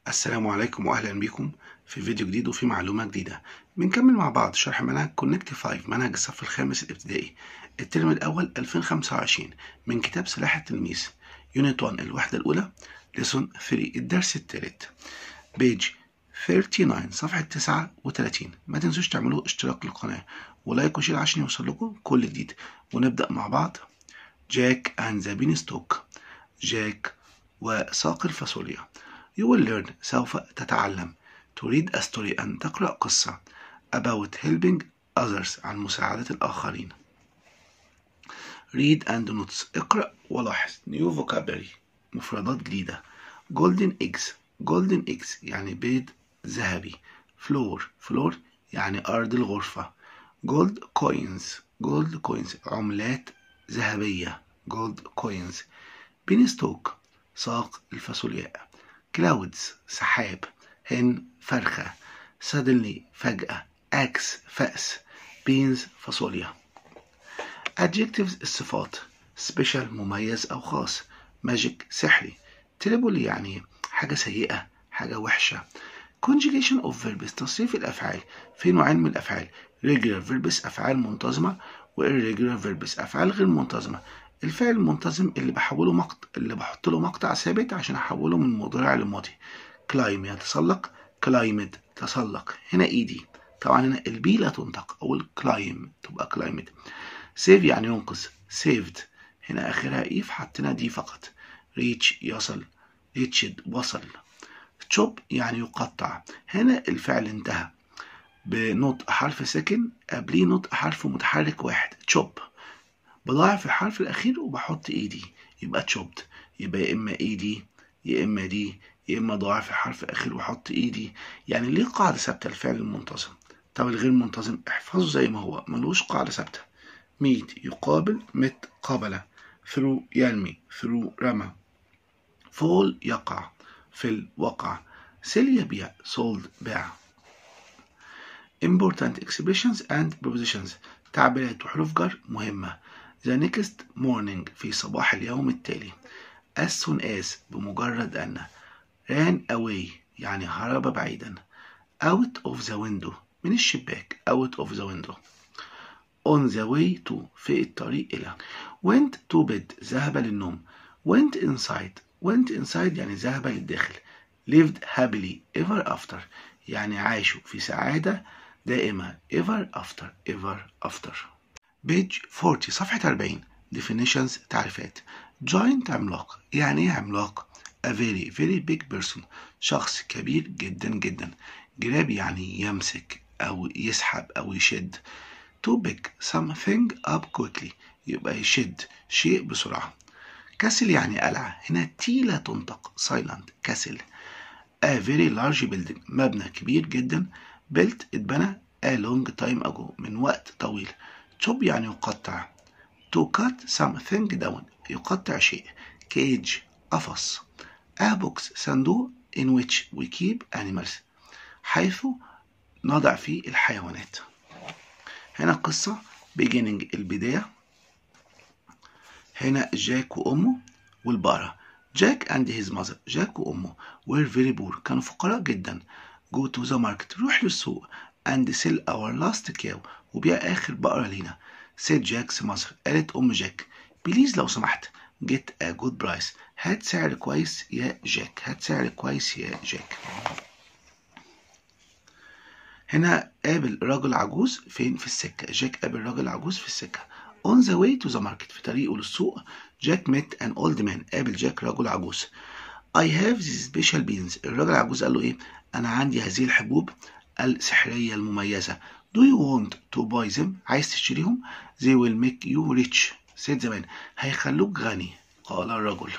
السلام عليكم واهلا بكم في فيديو جديد وفي معلومه جديده بنكمل مع بعض شرح منهج كونكت 5 منهج الصف الخامس الابتدائي الترم الاول 2025 من كتاب سلاح التلميذ يونت 1 الوحده الاولى ليسون 3 الدرس الثالث بيج 39 صفحه 39 ما تنسوش تعملوا اشتراك للقناه ولايك وشير عشان يوصل لكم كل جديد ونبدا مع بعض جاك اند ذا بين ستوك جاك وساق الفاصوليا You will learn سوف تتعلم to read a story أن تقرأ قصة about helping others عن مساعدة الآخرين read and notes اقرأ ولاحظ new vocabulary مفردات جديدة golden eggs golden eggs يعني بيض ذهبي floor floor يعني أرض الغرفة gold coins gold coins عملات ذهبية gold coins beanstalk ساق الفاصولياء clouds سحاب hen فرخة suddenly فجأة axe فأس beans فاصوليا adjectives الصفات special مميز أو خاص magic سحري terrible يعني حاجة سيئة حاجة وحشة conjugation of verbs تصريف الأفعال في نوعين من الأفعال regular verbs أفعال منتظمة و irregular verbs أفعال غير منتظمة الفعل المنتظم اللي بحوله مقطع اللي بحط له مقطع ثابت عشان احوله من مضارع لماضي كلايم يتسلق كلايمد تسلق هنا ايدي طبعا هنا البي لا تنطق او الكلايم تبقى كلايمد سيف يعني ينقذ سيفد هنا اخرها ايف حطينا دي فقط ريتش يصل ريتشد وصل تشوب يعني يقطع هنا الفعل انتهى بنطق حرف ساكن قبليه نطق حرف متحرك واحد تشوب بضاعف الحرف الأخير وبحط إيدي يبقى تشوبد يبقى يا إما إيدي يا إما دي يا إما ضاعف الحرف الأخير وأحط إيدي يعني ليه قاعدة ثابتة الفعل المنتظم طب الغير منتظم احفظه زي ما هو ملوش قاعدة ثابتة ميت يقابل مت قابل ثرو يرمي ثرو رمى فول يقع في وقع سيل يبيع sold باع important expressions and prepositions تعبيرات وحروف جر مهمة the next morning في صباح اليوم التالي as soon as بمجرد أن ran away يعني هرب بعيدا out of the window من الشباك out of the window on the way to في الطريق إلى went to bed ذهب للنوم went inside went inside يعني ذهب للداخل lived happily ever after يعني عاشوا في سعادة دائمة ever after ever after بيج 40 صفحة 40 definitions تعريفات giant عملاق يعني ايه عملاق a very very big person شخص كبير جدا جدا grab يعني يمسك أو يسحب أو يشد to pick something up quickly يبقى يشد شيء بسرعة كسل يعني قلعة هنا تي لا تنطق silent كسل a very large building مبنى كبير جدا built اتبنى a long time ago من وقت طويل chop يعني يقطع to cut something down يقطع شيء cage قفص a box صندوق in which we keep animals حيث نضع فيه الحيوانات هنا القصة beginning البداية هنا جاك وأمه والبقرة جاك and his mother جاك وأمه were very poor كانوا فقراء جدا go to the market روح للسوق and sell our last cow وبيع آخر بقرة لينا said جاك's mother قالت أم جاك بليز لو سمحت get a good price هات سعر كويس يا جاك هات سعر كويس يا جاك هنا قابل راجل عجوز فين في السكة جاك قابل راجل عجوز في السكة on the way to the market في طريقه للسوق جاك met an old man قابل جاك رجل عجوز I have these special beans الراجل العجوز قال له ايه انا عندي هذه الحبوب السحرية المميزة Do you want to buy them عايز تشتريهم They will make you rich said the man هيخلوك غني قال الرجل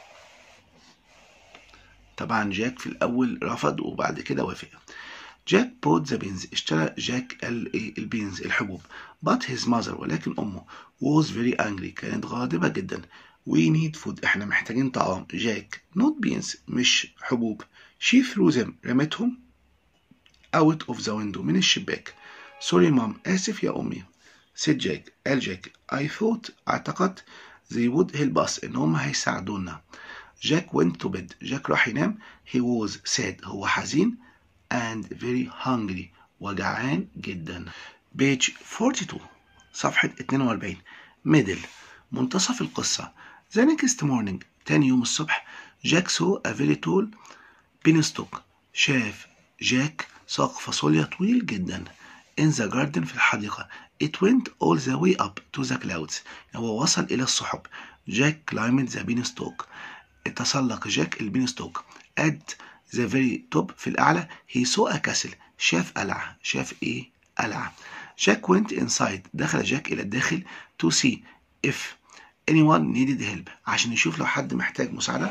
طبعا جاك في الأول رفض وبعد كده وافق جاك bought the beans اشترى جاك البينز الحبوب but his mother ولكن أمه was very angry كانت غاضبة جدا we need food احنا محتاجين طعام جاك not beans مش حبوب she threw them رمتهم out of the window من الشباك سوري مام آسف يا أمي سيد جاك قال جاك I thought اعتقدت they would help us إن هم هيساعدونا جاك went to bed جاك راح ينام he was sad هو حزين and very hungry وجعان جدا page 42 صفحة 42 middle منتصف القصة the next morning تاني يوم الصبح جاك saw a very tall beanstalk شاف جاك ساق فاصوليا طويل جدا in the garden في الحديقة it went all the way up to the clouds هو وصل إلى السحب جاك climbed the beanstalk تسلق جاك البينستوك at the very top في الأعلى he saw a castle شاف قلعة شاف إيه قلعة جاك went inside دخل جاك إلى الداخل to see if anyone needed help عشان يشوف لو حد محتاج مساعدة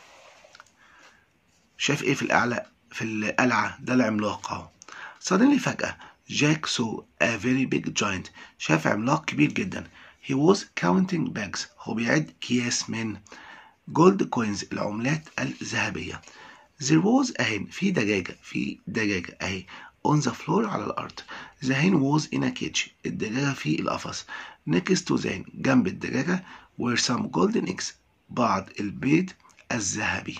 شاف إيه في الأعلى في القلعة ده العملاق أهو suddenly فجأة جاك saw a very big giant شاف عملاق كبير جدا he was counting bags هو بيعد أكياس من جولد كوينز العملات الذهبية there was a hen في دجاجة في دجاجة أهي on the floor على الأرض the hen was in a cage الدجاجة في القفص next to the hen جنب الدجاجة were some golden eggs بعض البيض الذهبي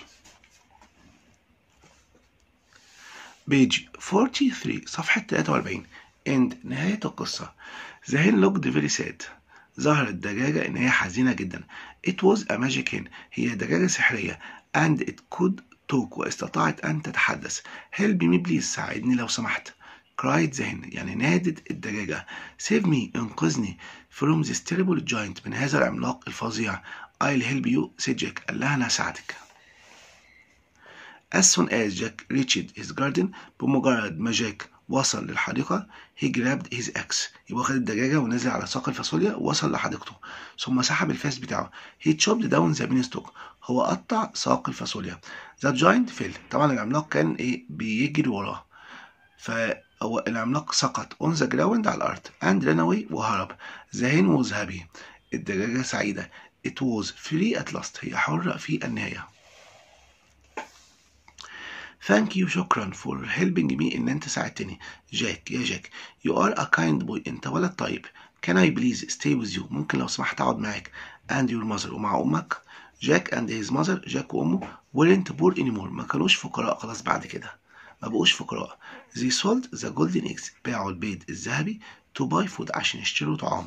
page 43 صفحة 43 end نهاية القصة the hen looked very sad ظهرت الدجاجة إن هي حزينة جدا it was a magic hen هي دجاجة سحرية and it could talk واستطاعت أن تتحدث help me please ساعدني لو سمحت cried the hen يعني نادت الدجاجة save me انقذني from this terrible giant من هذا العملاق الفظيع I'll help you said Jack قال لها أنا هساعدك as soon as Jack reached his garden بمجرد ما جاك وصل للحديقة he grabbed his axe يبقى خد الدجاجة ونزل على ساق الفاصوليا ووصل لحديقته م سحب الفاس بتاعه he chopped down the beanstalk هو قطع ساق الفاصوليا the giant fell طبعا العملاق كان ايه بيجري وراه فهو العملاق سقط on the ground على الأرض and ran away وهرب the hen was happy الدجاجة سعيدة it was free at last هي حرة في النهاية Thank you شكرا for helping me إن أنت ساعدتني جاك يا جاك You are a kind boy أنت ولد طيب Can I please stay with you ممكن لو سمحت أقعد معاك and your mother ومع أمك جاك and his mother جاك وأمه weren't poor anymore ما كانوش فقراء خلاص بعد كده ما بقوش فقراء They sold the golden eggs باعوا البيض الذهبي to buy food عشان يشتروا طعام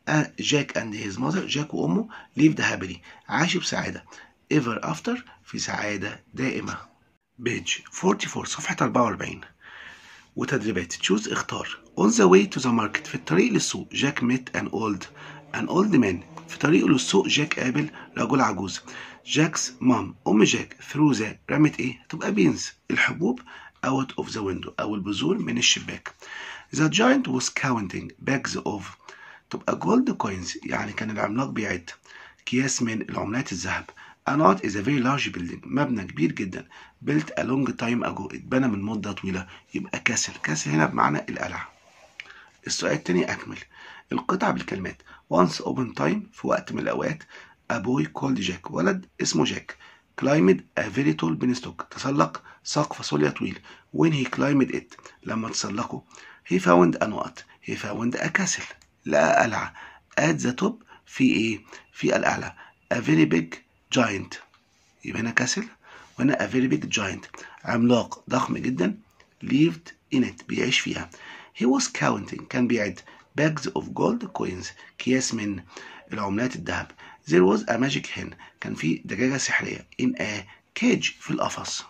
جاك and his mother جاك وأمه lived happily عاشوا بسعادة ever after في سعادة دائمة بيج 44 صفحة 44 وتدريبات تشوز اختار on the way to the market في الطريق للسوق جاك met an old an old man في طريقه للسوق جاك قابل رجل عجوز جاكس مام أم جاك through the رمت إيه؟ تبقى بينز الحبوب out of the window أو البذور من الشباك the giant was counting bags of تبقى gold coins يعني كان العملاق بيعد أكياس من العملات الذهب A knot is a very large building مبنى كبير جدا built a long time ago اتبنى من مدة طويلة يبقى كاسل كاسل هنا بمعنى القلعة السؤال التاني أكمل القطع بالكلمات once upon time في وقت من الأوقات a boy called Jack ولد اسمه جاك climbed a very tall beanstalk تسلق ساق فاصوليا طويل when he climbed it لما تسلقه he found a نقط he found a castle لقى قلعة at the top في ايه في الأعلى a very big giant يبقى هنا كاسل وهنا a very big giant عملاق ضخم جدا lived in it بيعيش فيها he was counting كان بيعد bags of gold coins أكياس من العملات الذهب there was a magic hen كان في دجاجة سحرية in a cage في القفص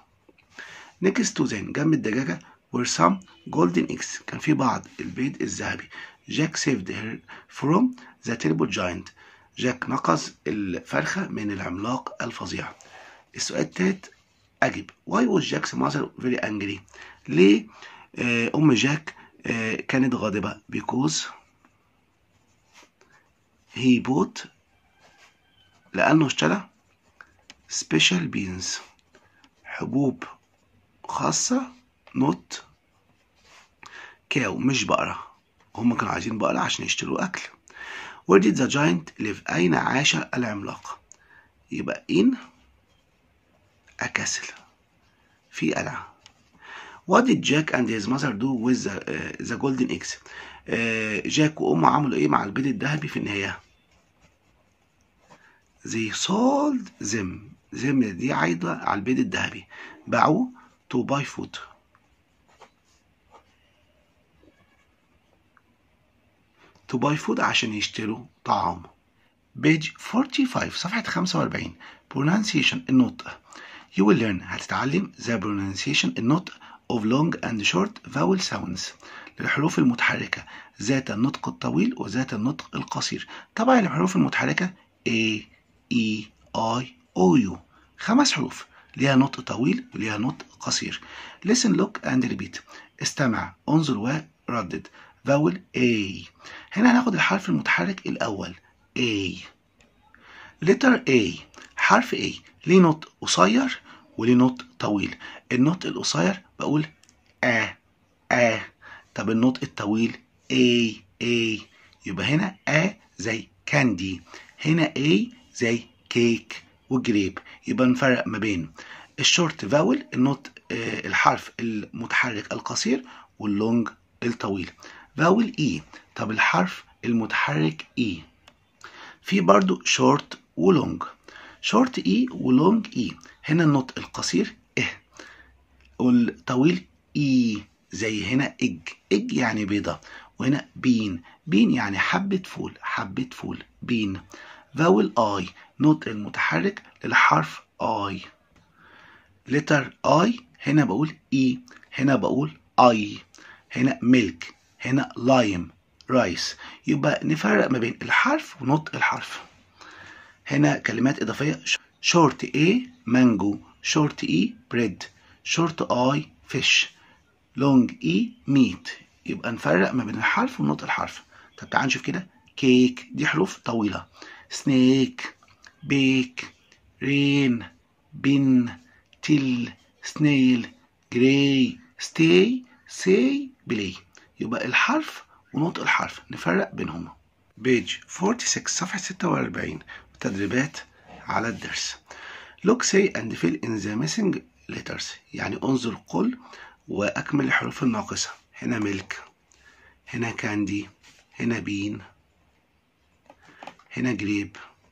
next to them جنب الدجاجة were some golden eggs كان في بعض البيض الذهبي جاك saved her from the terrible giant جاك نقص الفرخة من العملاق الفظيع السؤال التالت أجب why was Jack's mother very angry ليه آه أم جاك آه كانت غاضبة because he bought لأنه اشترى special beans حبوب خاصة not كاو مش بقرة هم كانوا عايزين بقرة عشان يشتروا أكل Where did the giant live أين عاش العملاق يبقى in a castle في قلعة What did Jack and his mother do with the, uh, the golden eggs uh, جاك وأمه عملوا إيه مع البيض الذهبي في النهاية They sold them زي دي عايدة على البيض الذهبي باعوه to buy food to buy food عشان يشتروا طعام page 45 صفحة 45 pronunciation النطق you will learn هتتعلم the pronunciation النطق of long and short vowel sounds للحروف المتحركة ذات النطق الطويل وذات النطق القصير طبعا الحروف المتحركة A E I O U خمس حروف ليها نطق طويل وليها نطق قصير listen look and repeat استمع انظر وردد vowel A هنا هناخد الحرف المتحرك الأول A letter A حرف A ليه نطق قصير وليه نطق طويل النطق القصير بقول آ آ طب النطق الطويل A A يبقى هنا آ زي كاندي هنا A زي كيك وجريب يبقى نفرق ما بين الشورت فاول النطق آه الحرف المتحرك القصير واللونج الطويل فاول اي طب الحرف المتحرك اي في برضو شورت ولونج شورت اي ولونج اي هنا النطق القصير اه والطويل اي زي هنا اج اج يعني بيضة وهنا بين بين يعني حبة فول حبة فول بين فاول اي نطق المتحرك للحرف اي لتر اي هنا بقول اي هنا بقول اي هنا ميلك هنا لايم رايس يبقى نفرق ما بين الحرف ونطق الحرف هنا كلمات إضافية شورت اي مانجو شورت اي بريد شورت اي فيش لونج اي ميت يبقى نفرق ما بين الحرف ونطق الحرف طب تعال نشوف كده كيك دي حروف طويلة سنيك بيك رين بن تل سنيل جراي ستي سي بلاي يبقى الحرف ونطق الحرف نفرق بينهم بيج 46 صفحة 46 تدريبات على الدرس look say and fill in the missing letters يعني انظر قل وأكمل الحروف الناقصة هنا ملك هنا كاندي هنا بين هنا جريب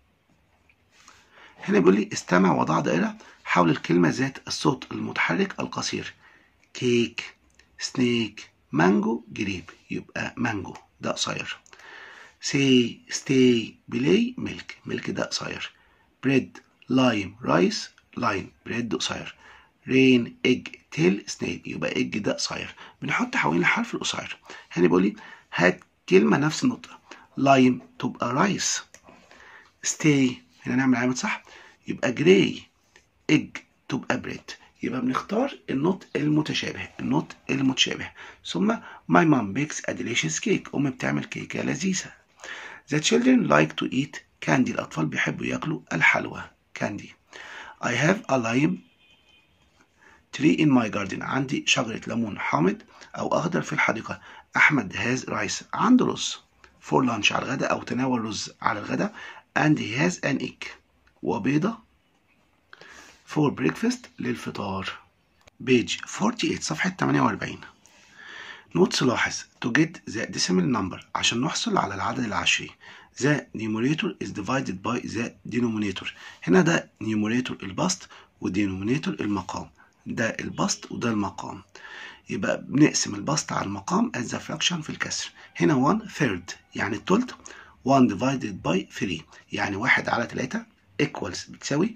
هنا بيقول لي استمع وضع دائرة حول الكلمة ذات الصوت المتحرك القصير كيك سنيك مانجو جريب يبقى مانجو ده قصير سي ستي بلاي ملك ملك ده قصير بريد لايم رايس لاين بريد قصير رين اج تيل سنيل يبقى اج ده قصير بنحط حوالين الحرف القصير هنا بيقول لي هات كلمة نفس النطق لايم تبقى رايس ستي هنا نعمل علامة صح يبقى جراي اج تبقى بريد يبقى بنختار النطق المتشابه النطق المتشابه ثم my mom bakes a delicious cake أمي بتعمل كيكة لذيذة the children like to eat candy الأطفال بيحبوا ياكلوا الحلوى candy I have a lime tree in my garden عندي شجرة ليمون حامض أو أخضر في الحديقة أحمد has rice عنده رز for lunch على الغداء أو تناول رز على الغداء and he has an egg وبيضة for breakfast للفطار page 48 صفحة 48 نوتس لاحظ to get the decimal number عشان نحصل على العدد العشري the numerator is divided by the denominator هنا ده numerator البسط ودينومينيتور المقام ده البسط وده المقام يبقى بنقسم البسط على المقام as the fraction في الكسر هنا 1 third يعني التلت 1 divided by 3 يعني 1 على 3 equals بتساوي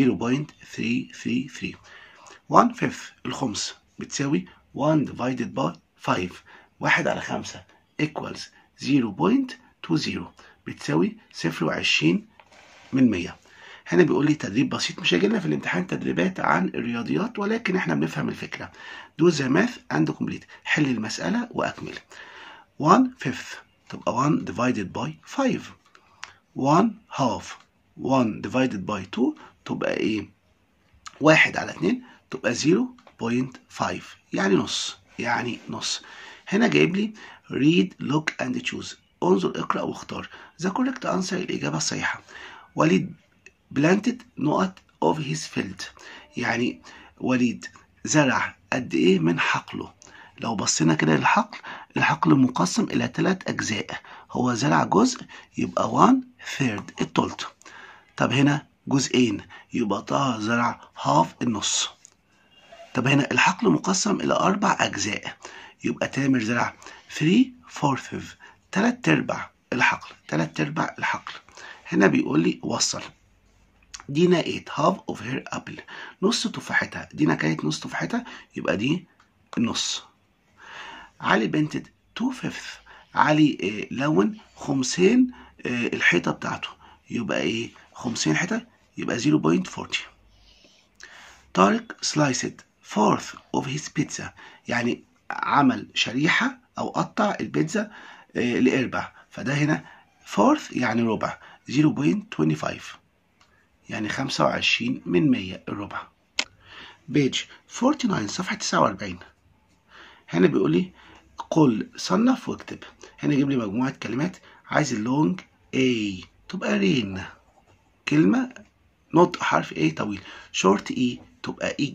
0.333 1 fifth الخمس بتساوي 1 divided by 5 1 على 5 equals 0.20 بتساوي 0.20 من 100 هنا بيقول لي تدريب بسيط مش هيجي لنا في الامتحان تدريبات عن الرياضيات ولكن احنا بنفهم الفكره do the math and complete حل المساله واكمل 1 fifth تبقى 1 divided by 5 1 half 1 divided by 2 تبقى ايه 1 على 2 تبقى 0.5 يعني نص يعني نص هنا جايب لي read look and choose انظر اقرأ واختار the correct answer الإجابة الصحيحة وليد planted نقط of his field يعني وليد زرع قد ايه من حقله لو بصينا كده للحقل الحقل مقسم الى ثلاث اجزاء هو زرع جزء يبقى 1 third التلت طب هنا جزئين يبقى طه زرع هاف النص طب هنا الحقل مقسم إلى أربع أجزاء يبقى تامر زرع 3 fourths تلات أرباع الحقل تلات أرباع الحقل هنا بيقول لي وصل دينا ate half of her apple نص تفاحتها دينا كانت نص تفاحتها يبقى دي النص علي بنتد 2 fifths علي آه، لون خمسين آه، الحيطة بتاعته يبقى ايه خمسين حيطة يبقى 0.40 طارق sliced fourth of his pizza يعني عمل شريحة أو قطع البيتزا آه، لإربع فده هنا fourth يعني ربع 0.25 يعني 25 من 100 الربع بيج 49 صفحة 49 هنا بيقول لي قل صنف واكتب هنا يجيب لي مجموعة كلمات عايز اللونج A تبقى رين كلمة نطق حرف A طويل شورت E تبقى إيج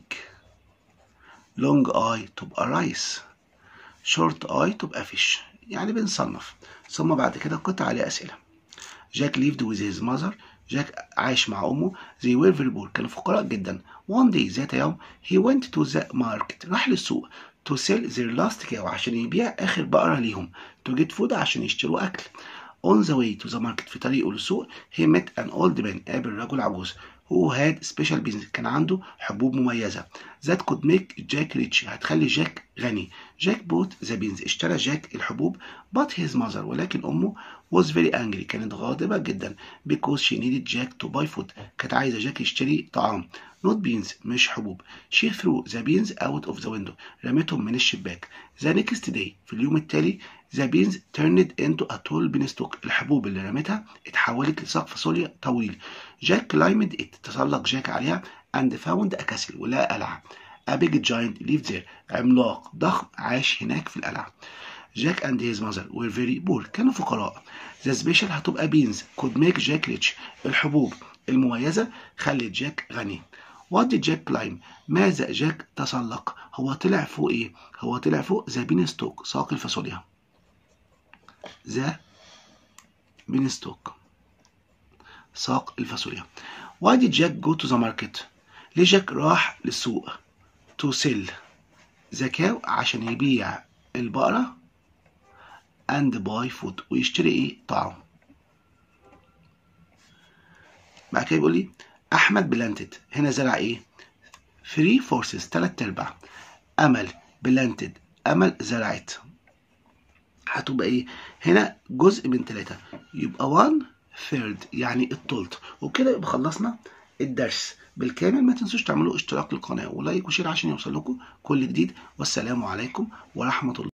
لونج I تبقى رايس شورت I تبقى فيش يعني بنصنف ثم بعد كده قطع عليه أسئلة جاك lived with his mother جاك عاش مع أمه they were very poor كانوا فقراء جدا one day ذات يوم he went to the market راح للسوق to sell their last cow عشان يبيع آخر بقرة ليهم to get food عشان يشتروا أكل on the way to the market في طريقه للسوق he met an old man قابل رجل عجوز who had special business كان عنده حبوب مميزة that could make Jack rich هتخلي جاك غني جاك bought the beans اشترى جاك الحبوب but his mother ولكن أمه was very angry كانت غاضبة جدا because she needed Jack to buy food كانت عايزة جاك يشتري طعام not beans مش حبوب she threw the beans out of the window رمتهم من الشباك the next day في اليوم التالي the beans turned into a tall beanstalk الحبوب اللي رمتها اتحولت لساق فاصوليا طويل جاك climbed it تسلق جاك عليها and found a castle ولقى قلعة a big giant lived there عملاق ضخم عاش هناك في القلعة جاك and his mother were very poor كانوا فقراء the special هتبقى beans could make Jack rich الحبوب المميزة خلت جاك غني What did Jack climb? ماذا جاك تسلق؟ هو طلع فوق ايه؟ هو طلع فوق ذا بينستوك ساق الفاصوليا. ذا بينستوك ساق الفاصوليا. Why did Jack go to the market? ليه جاك راح للسوق؟ To sell the cow عشان يبيع البقرة and buy food ويشتري ايه؟ طعام. بعد كده بيقول لي احمد بلانتد هنا زرع ايه 3 فورسز 3 ارباع امل بلانتد امل زرعت هتبقى ايه هنا جزء من ثلاثة يبقى 1 ثيرد يعني التلت وبكده يبقى خلصنا الدرس بالكامل ما تنسوش تعملوا اشتراك للقناة ولايك وشير عشان يوصل لكم كل جديد والسلام عليكم ورحمة الله